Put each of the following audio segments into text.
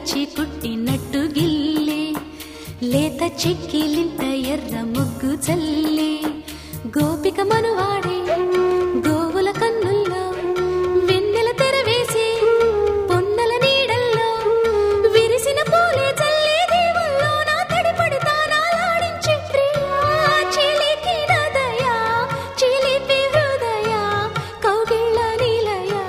వచ్చి పుట్టినట్టు గిల్లే లేత చెక్కిలింత ఎర్ర ముగ్గు చల్లే గోపిక మనువాడే గోవుల కన్నుల్లో వెన్నెల తెరవేసి పొన్నల నీడల్లో విరిసిన పూలే చల్లే దేవుల్లో నా తడిపడతా నాలాడించే ప్రియా చిలికి నదయా చిలిపి హృదయ కౌగిళ్ళ నిలయా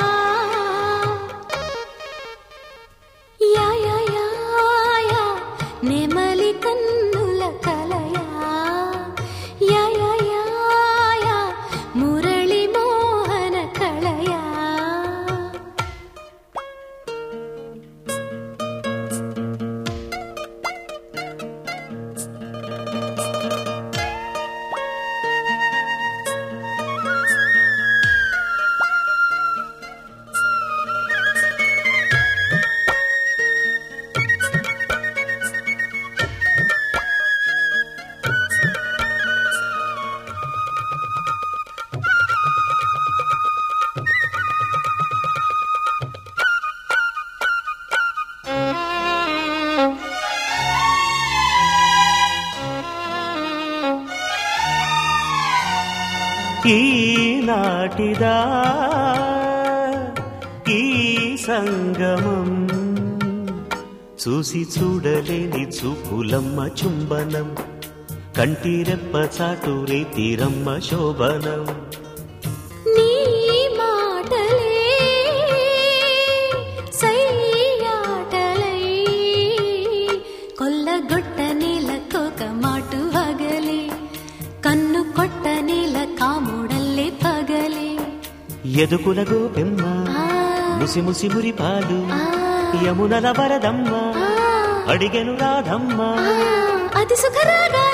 యా యా యా యా నెమలి కన్నుల కలయా యా యా యా యా మురళి మోహన కళయా ఈనాటిదా ఈ సంగమం చూసి చూడలేని చూపులమ్మ చుంబనం కంటిరెప్ప చాటు రేతిరమ్మ శోభనం నీ మాటలే సయ్యాటలై కొల్లగొట్ట నేల కోక మాటు వగలే కన్ను కొట్ట నేల కాముడల్లే పగలే ఎదుకుల గోపెమ్మ ఆ, ముసి ముసి మురిపాలు ఆ, యమునల వరదమ్మ ఆ, అడిగెను రాధమ్మ ఆ, అది సుఖరాగా